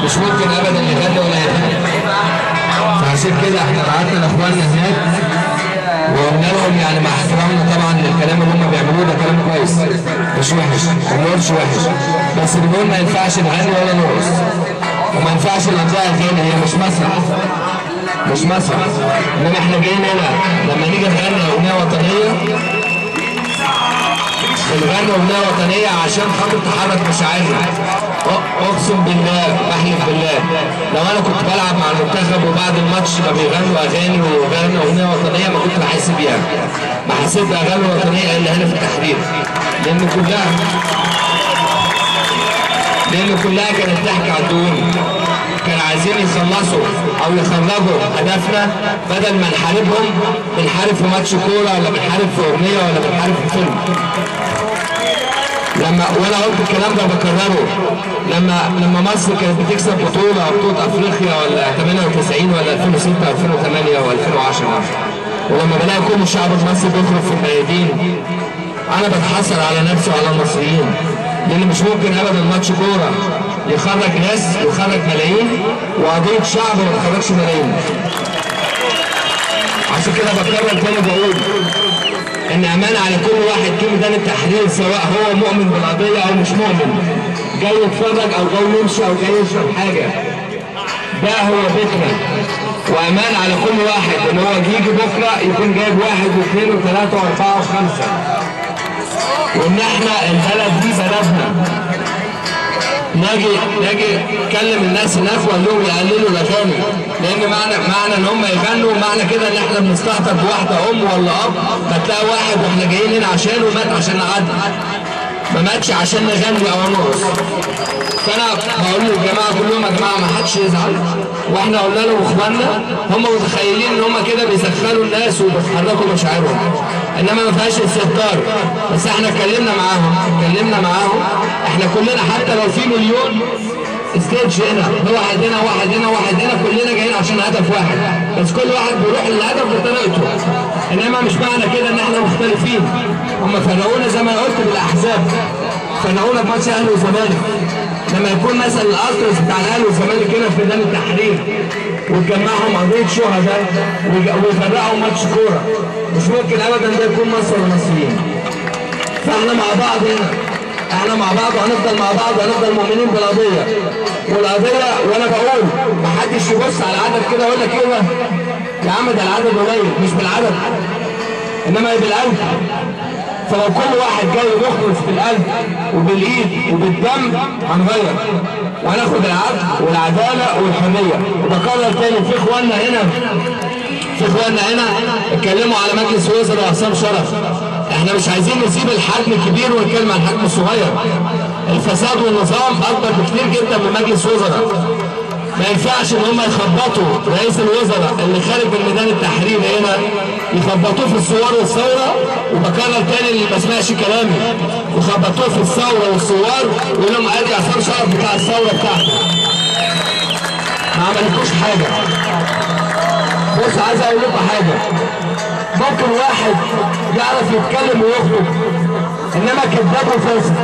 مش ممكن ابدا يغني ولا يغني فعشان كده احنا بعتنا لاخواننا هناك وقلنا لهم يعني مع احترامنا طبعا للكلام اللي هم بيعملوه ده كلام كويس مش وحش ما بنقولش وحش بس بنقول ما ينفعش نغني ولا نرقص وما ينفعش نقضيها اغاني هي مش مسرح مش مسرح انما احنا جايين هنا لما نيجي نغني اغنيه وطنيه بنغني اغنيه وطنيه عشان خاطر تحرك مشاعرنا أ- اقسم بالله بحلف بالله لو انا كنت بلعب مع المنتخب وبعد الماتش ما بيغنوا اغاني ويغنوا اغنيه وطنيه ما كنت بحس بيها ما حسيت باغاني وطنيه الا هنا في التحرير لان كلها لان كلها كانت تحكي عن دون كانوا عايزين يخلصوا او يخرجوا هدفنا بدل ما نحاربهم بنحارب في ماتش كوره ولا بنحارب في اغنيه ولا بنحارب في فيلم لما وانا قلت الكلام ده بكرره لما لما مصر كانت بتكسب بطوله بطوله افريقيا ولا 98 ولا 2006 2008 و2010 ولما بلاقي كل شعب المصري بيخرج في الميادين انا بتحسر على نفسي وعلى المصريين لان مش ممكن ابدا ماتش كوره يخرج ناس يخرج ملايين وقضيه شعب ما تخرجش ملايين عشان كده بكرر تاني بقول ان امانه على كل واحد في ميدان التحرير سواء هو مؤمن بالقضيه او مش مؤمن جاي يتفرج او جاي يمشي او جاي يشرب حاجه ده هو بيتنا وامان على كل واحد ان هو يجي بكره يكون جايب واحد واثنين وثلاثه واربعه وخمسه وان احنا البلد دي بلدنا ناجي ناجي نكلم الناس هناك واقول لهم يقللوا الاغاني لان معنى معنى ان هم يغنوا معنى كده ان احنا بنستهتر بواحده ام ولا اب فتلاقي واحد واحنا جايين هنا عشانه مات عشان نعدي ما ماتش عشان نغني او نرقص فانا بقول للجماعه كلهم يا جماعه ما حدش يزعل واحنا قلنا لهم اخواننا هم متخيلين ان هم كده بيسخروا الناس وبيحركوا مشاعرهم انما ما فيهاش استهتار بس احنا اتكلمنا معاهم اتكلمنا معاهم احنا كلنا حتى لو في مليون ستيج هنا واحد هنا واحد هنا واحد هنا كلنا جايين عشان هدف واحد بس كل واحد بيروح للهدف بطريقته انما مش معنى كده ان احنا مختلفين هم فرقونا زي ما قلت بالاحزاب فرقونا بماتش اهلي وزمالك لما يكون مثلا الالترس بتاع الاهلي والزمالك هنا في ميدان التحرير وتجمعهم قضيه شهداء ويج- ويفرقوا ماتش كوره مش ممكن ابدا ده يكون مصر والمصريين فاحنا مع بعض هنا احنا مع بعض وهنفضل مع بعض وهنفضل مؤمنين بالقضيه والقضيه وانا بقول محدش يبص على العدد كده ويقول لك ايه ده؟ يا عم ده العدد قليل مش بالعدد انما بالقلب فلو كل واحد جاي مخلص بالقلب وبالايد وبالدم هنغير وهناخد العدل والعداله والحريه وبكرر تاني في اخواننا هنا في اخواننا هنا اتكلموا على مجلس وزراء وعصام شرف احنا مش عايزين نسيب الحجم الكبير ونتكلم عن الحجم الصغير الفساد والنظام اكبر بكتير جدا من مجلس وزراء ما ينفعش ان هم يخبطوا رئيس الوزراء اللي خارج من ميدان التحرير هنا يخبطوه في الثوار والثوره وبكرر تاني اللي ما سمعش كلامي يخبطوه في الثوره والثوار ويقول لهم ادي عصام شرف بتاع الثوره بتاعته ما عملتوش حاجه بص عايز اقول لكم حاجه ممكن واحد يعرف يتكلم ويخرج انما كذاب وفاسد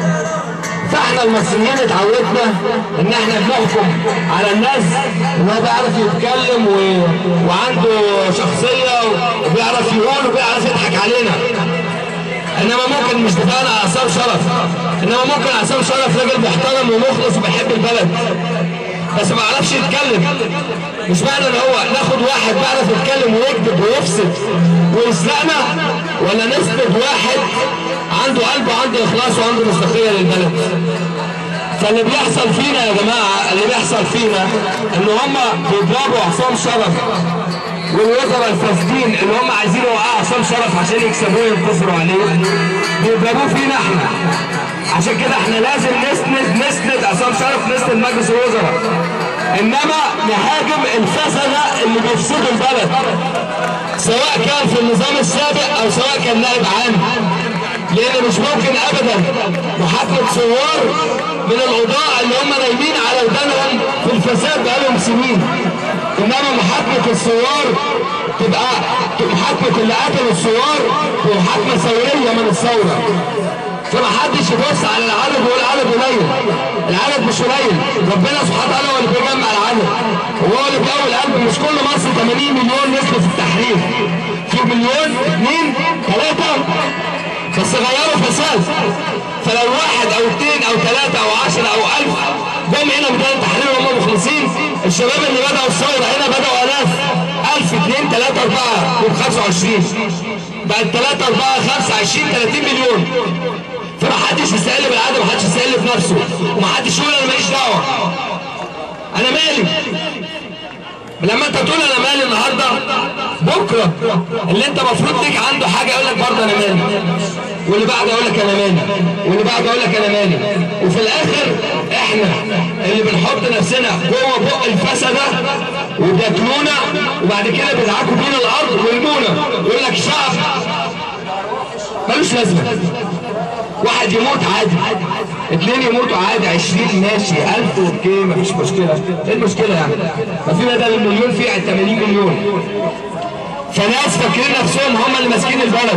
فاحنا المصريين اتعودنا ان احنا بنحكم على الناس ان هو بيعرف يتكلم و... وعنده شخصيه وبيعرف يقول وبيعرف يضحك علينا انما ممكن مش دفعنا عصام شرف انما ممكن عصام شرف راجل محترم ومخلص وبيحب البلد بس ما يعرفش يتكلم مش معنى ان هو ناخد واحد بيعرف يتكلم ويكذب ويفسد ويسرقنا ولا نسبة واحد عنده قلب وعنده اخلاص وعنده مصداقيه للبلد فاللي بيحصل فينا يا جماعه اللي بيحصل فينا ان هم بيضربوا عصام شرف والوزراء الفاسدين اللي هم عايزين يوقعوا عصام شرف عشان يكسبوه ينتصروا عليه بيضربوه فينا احنا عشان كده احنا لازم نسند نسند عصام شرف نسند مجلس الوزراء انما نهاجم الفسده اللي بيفسدوا البلد سواء كان في النظام السابق او سواء كان نائب عام لان مش ممكن ابدا محاكمه ثوار من القضاء اللي هم نايمين على ودانهم في الفساد بقالهم سنين انما محاكمه الثوار تبقى محاكمه اللي قتلوا الثوار ومحاكمه ثوريه من الثوره فما حدش يبص على العدد ويقول العدد قليل العدد مش قليل ربنا سبحانه وتعالى هو مش كل مصر 80 مليون نزلوا في التحرير في مليون اثنين ثلاثة بس غيروا فساد فلو واحد او اثنين او ثلاثة او عشرة او الف جم هنا بداية التحرير وهم مخلصين الشباب اللي بدأوا الثورة هنا بدأوا الاف الف اثنين ثلاثة اربعة ب 25 بقت ثلاثة اربعة خمسة 20 30 مليون فمحدش يستقل بالعدد ومحدش يستقل في نفسه ومحدش يقول انا ماليش دعوة انا مالي لما انت تقول انا مالي النهارده بكره اللي انت المفروض ليك عنده حاجه يقول لك برضه انا مالي واللي بعده يقول لك انا مالي واللي بعده يقول لك انا مالي وفي الاخر احنا اللي بنحط نفسنا جوه بق الفسده وبياكلونا وبعد كده بيدعكوا بينا الارض ويرمونا يقول لك شعب ملوش لازمه واحد يموت عادي اثنين يموتوا عادي 20 ماشي 1000 اوكي مفيش مشكله ايه المشكله يعني ما في بدل المليون في 80 مليون فناس فاكرين نفسهم هم اللي ماسكين البلد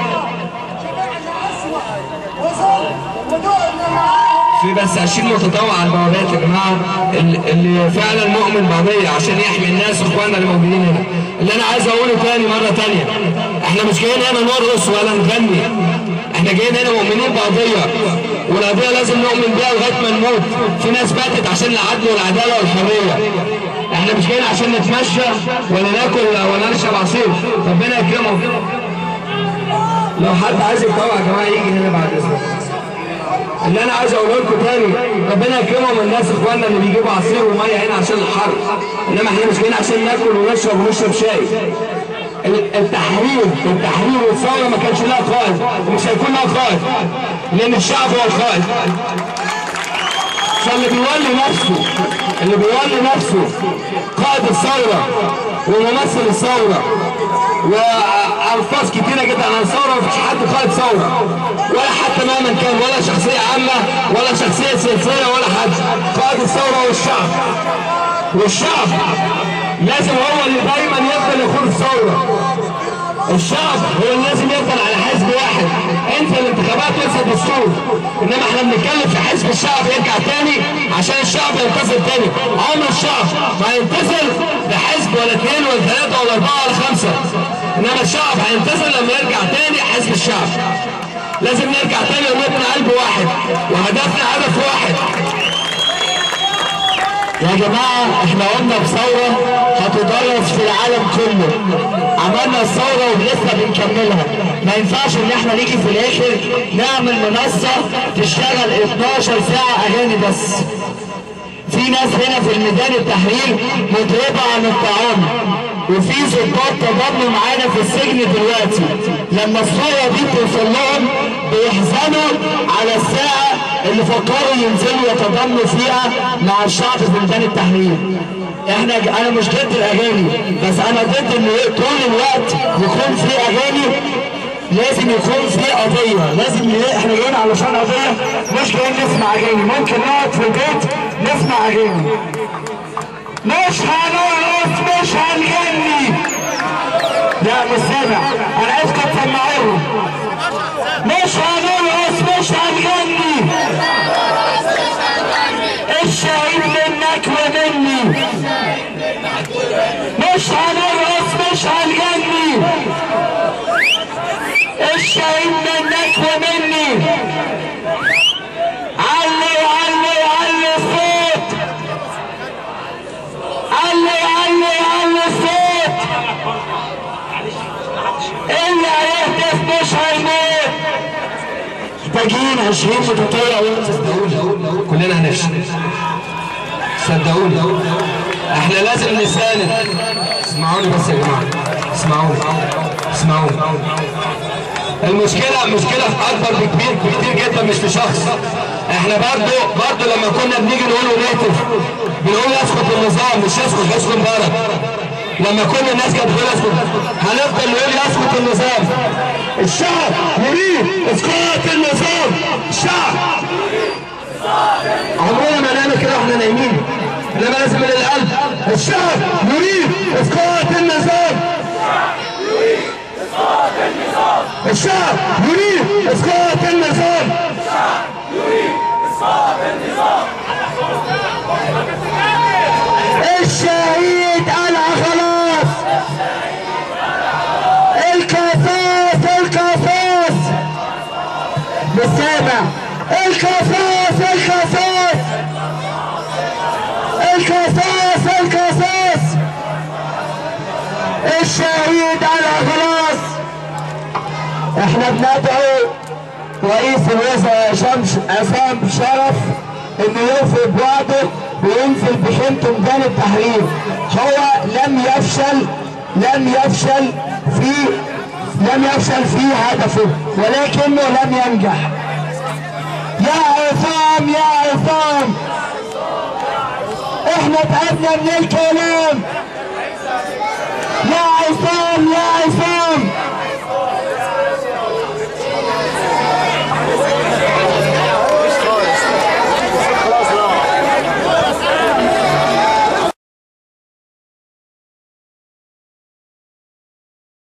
في بس 20 متطوع على البوابات يا جماعه اللي اللي فعلا مؤمن بقضيه عشان يحمي الناس واخواننا اللي موجودين هنا اللي انا عايز اقوله تاني مره تانيه احنا مش جايين هنا نرقص ولا نغني احنا جايين هنا مؤمنين بقضيه والقضيه لازم نؤمن بيها لغايه ما نموت في ناس ماتت عشان العدل والعداله والحريه احنا مش جايين عشان نتمشى ولا ناكل ولا نشرب عصير ربنا يكرمه لو حد عايز يتطوع يا جماعه يجي هنا بعد اذنكم اللي انا عايز اقوله لكم تاني ربنا يكرمهم الناس اخواننا اللي بيجيبوا عصير وميه هنا عشان الحر انما احنا مش جايين عشان ناكل ونشرب ونشرب شاي ال- التحرير التحرير والثوره ما كانش لها قائد ومش هيكون لها قائد لان الشعب هو القائد فاللي بيولي نفسه اللي بيولي نفسه قائد الثوره وممثل الثوره والفاظ كتيره جدا عن الثوره مفيش حد قائد ثوره ولا حتى مهما كان ولا شخصيه عامه ولا شخصيه سياسيه ولا حد قائد الثوره هو الشعب والشعب لازم هو اللي دايما يفضل يخوض الثوره الشعب هو اللي لازم يفضل على حزب واحد انت الانتخابات لسه دستور انما احنا بنتكلم في حزب الشعب يرجع تاني عشان الشعب ينتصر تاني عمر الشعب ما هينتصر بحزب ولا اثنين ولا ثلاثه ولا اربعه ولا خمسه انما الشعب هينتصر لما يرجع تاني حزب الشعب لازم نرجع تاني ونبني قلب واحد وهدفنا هدف واحد يا جماعة احنا قلنا بثورة هتدرس في العالم كله عملنا الثورة ولسه بنكملها ما ينفعش ان احنا نيجي في الاخر نعمل منصة تشتغل 12 ساعة اغاني بس في ناس هنا في الميدان التحرير مضربة عن الطعام وفي ضباط تضامنوا معانا في السجن دلوقتي لما الصورة دي توصل لهم بيحزنوا على الساعة اللي فكروا ينزلوا يتضامنوا فيها مع الشعب في ميدان التحرير احنا انا مش ضد الاغاني بس انا ضد ان طول الوقت يكون في اغاني لازم يكون في قضية لازم ن- احنا جايين علشان قضية مش جايين نسمع اغاني ممكن نقعد في البيت نسمع اغاني مش هنرقص مش هنغني لا مش سامع انا عايزكم تسمعوهم مش هنرقص مش هنغني الشهيد منك ومني مش هنرقص مش هنغني الشهيد منك ومني علي علي علي الصوت علي علي علي الصوت اللي هيهتف مش هيموت محتاجين 20 متطوع صدقوني كلنا هنفشل صدقوني احنا لازم نساند اسمعوني بس يا جماعه اسمعوني اسمعوني المشكلة مشكلة في أكبر بكبير بكتير جدا مش في شخص احنا برضو برضو لما كنا بنيجي نقول نيتف بنقول يسقط النظام مش يسقط حسن مبارك لما كل الناس كانت بتقول يسقط هنفضل نقول يسقط النظام الشعب يريد اسقاط النظام الشعب عمرنا ما نعمل كده واحنا نايمين انما لازم من القلب الشعب يريد اسقاط النظام الشعب يريد اسقاط النظام الشهيد العقيد الشهيد على خلاص احنا بندعو رئيس الوزراء شمس عصام شرف انه يوفي بوعده وينزل بخيمته ميدان التحرير هو لم يفشل لم يفشل في لم يفشل في هدفه ولكنه لم ينجح يا عصام يا عصام احنا تعبنا من الكلام يا عصام يا عصام